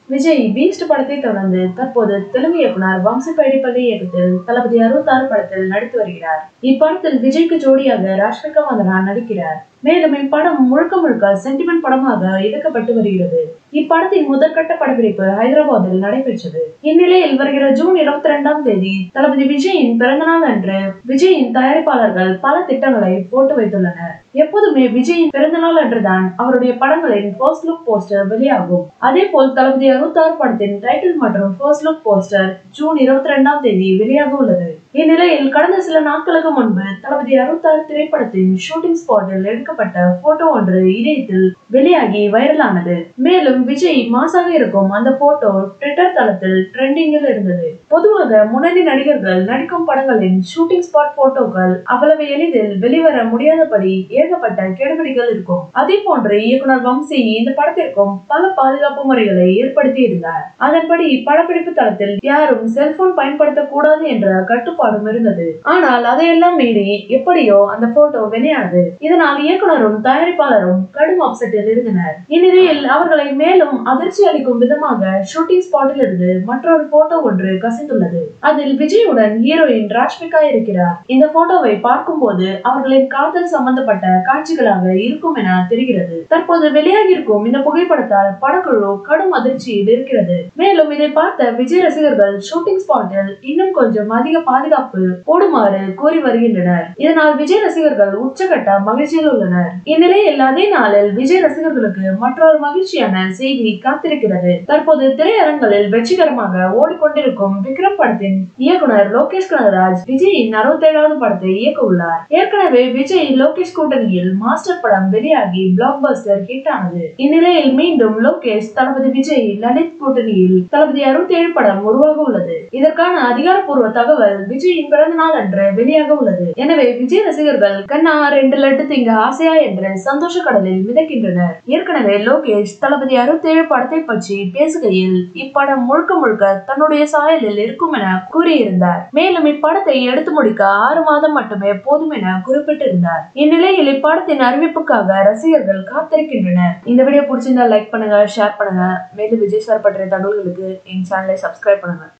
Vijay Beast படத்தை தொடர்ந்து தற்போது தெலுங்கு இயக்குனர் வம்சி பைடிப்பள்ளி இயக்கத்தில் தளபதி அறுபத்தாறு படத்தில் நடித்து வருகிறார் இப்படத்தில் விஜய்க்கு ஜோடியாக ராஷ்மிகா மந்தனா நடிக்கிறார் மேலும் இப்படம் முழுக்க முழுக்க சென்டிமெண்ட் படமாக எடுக்கப்பட்டு வருகிறது இப்படத்தின் முதற்கட்ட படப்பிடிப்பு ஹைதராபாத்தில் நடைபெற்றது இந்நிலையில் வருகிற ஜூன் இருபத்தி ரெண்டாம் தேதி தளபதி விஜயின் பிறந்தநாள் அன்று விஜயின் தயாரிப்பாளர்கள் பல திட்டங்களை போட்டு வைத்துள்ளனர் எப்போதுமே விஜயின் பிறந்தநாள் அன்றுதான் அவருடைய படங்களின் ஃபர்ஸ்ட் லுக் போஸ்டர் வெளியாகும் அதே போல் தளபதி அறுபத்தாறு படத்தின் டைட்டில் மற்றும் ஃபர்ஸ்ட் லுக் போஸ்டர் ஜூன் இருபத்தி ரெண்டாம் தேதி வெளியாக உள்ளது இந்நிலையில் கடந்த சில நாட்களுக்கு முன்பு தளபதி அறுபத்தாறு திரைப்படத்தின் ஷூட்டிங் ஸ்பாட்டில் எடுக்கப்பட்ட போட்டோ ஒன்று இணையத்தில் வெளியாகி வைரலானது மேலும் விஜய் மாசாக இருக்கும் அந்த போட்டோ ட்விட்டர் தளத்தில் ட்ரெண்டிங்கில் இருந்தது பொதுவாக முன்னணி நடிகர்கள் நடிக்கும் படங்களின் ஷூட்டிங் ஸ்பாட் போட்டோக்கள் அவ்வளவு எளிதில் வெளிவர முடியாதபடி ஏகப்பட்ட கெடுபிடிகள் இருக்கும் அதே போன்று இயக்குனர் வம்சி இந்த படத்திற்கும் பல பாதுகாப்பு முறைகளை ஏற்படுத்தி இருந்தார் அதன்படி படப்பிடிப்பு தளத்தில் யாரும் செல்போன் பயன்படுத்தக்கூடாது என்ற கட்டுப்பாடும் இருந்தது ஆனால் அதையெல்லாம் மீறி எப்படியோ அந்த போட்டோ வெளியானது இதனால் இயக்குனரும் தயாரிப்பாளரும் கடும் அப்செட்டில் இருந்தனர் இந்நிலையில் அவர்களை மேலும் அதிர்ச்சி அளிக்கும் விதமாக ஷூட்டிங் ஸ்பாட்டில் இருந்து மற்றொரு போட்டோ ஒன்று கசிந்துள்ளது அதில் விஜயுடன் ஹீரோயின் ராஷ்மிகா இருக்கிறார் இந்த போட்டோவை பார்க்கும்போது அவர்களின் காதல் சம்பந்தப்பட்ட காட்சிகளாக இருக்கும் என தெரிகிறது தற்போது வெளியாகியிருக்கும் இந்த புகைப்படத்தால் படக்குழு கடும் அதிர்ச்சியில் இருக்கிறது மேலும் இதை பார்த்த விஜய் ரசிகர்கள் ஷூட்டிங் ஸ்பாட்டில் இன்னும் கொஞ்சம் அதிக பாதுகாப்பு போடுமாறு கோரி வருகின்றனர் இதனால் விஜய் ரசிகர்கள் உச்சகட்ட மகிழ்ச்சியில் உள்ளனர் இந்நிலையில் அதே நாளில் விஜய் ரசிகர்களுக்கு மற்றொரு மகிழ்ச்சியான செய்தி காத்திருக்கிறது தற்போது திரையரங்களில் வெற்றிகரமாக ஓடிக்கொண்டிருக்கும் விக்ரம் படத்தின் இயக்குனர் லோகேஷ் கனகராஜ் விஜயின் அறுபத்தேழாவது படத்தை இயக்க உள்ளார் ஏற்கனவே விஜய் லோகேஷ் கூட்டணியில் மாஸ்டர் படம் வெளியாகி பிளாக் பஸ்டர் ஹிட் ஆனது இந்நிலையில் மீண்டும் லோகேஷ் தளபதி விஜய் லலித் கூட்டணியில் தளபதி அறுபத்தி ஏழு படம் உருவாக உள்ளது இதற்கான அதிகாரப்பூர்வ தகவல் விஜயின் பிறந்த நாள் அன்று வெளியாக உள்ளது எனவே விஜய் ரசிகர்கள் கண்ணா ரெண்டு லட்டு திங்க ஆசையா என்று சந்தோஷ கடலில் மிதக்கின்றனர் ஏற்கனவே லோகேஷ் தளபதி அறுபத்தி ஏழு படத்தை பற்றி பேசுகையில் இப்படம் முழுக்க முழுக்க தன்னுடைய சாயலில் இருக்கும் என கூறியிருந்தார் மேலும் இப்படத்தை எடுத்து முடிக்க ஆறு மாதம் மட்டுமே போதும் என குறிப்பிட்டிருந்தார் இந்நிலையில் இப்படத்தின் அறிவிப்புக்காக ரசிகர்கள் காத்திருக்கின்றனர் இந்த வீடியோ பிடிச்சிருந்தா லைக் பண்ணுங்க ஷேர் பண்ணுங்க மேலும் விஜய் சார் பற்றிய தகவல்களுக்கு என் சேனலை சப்ஸ்கிரைப் பண்ணுங்க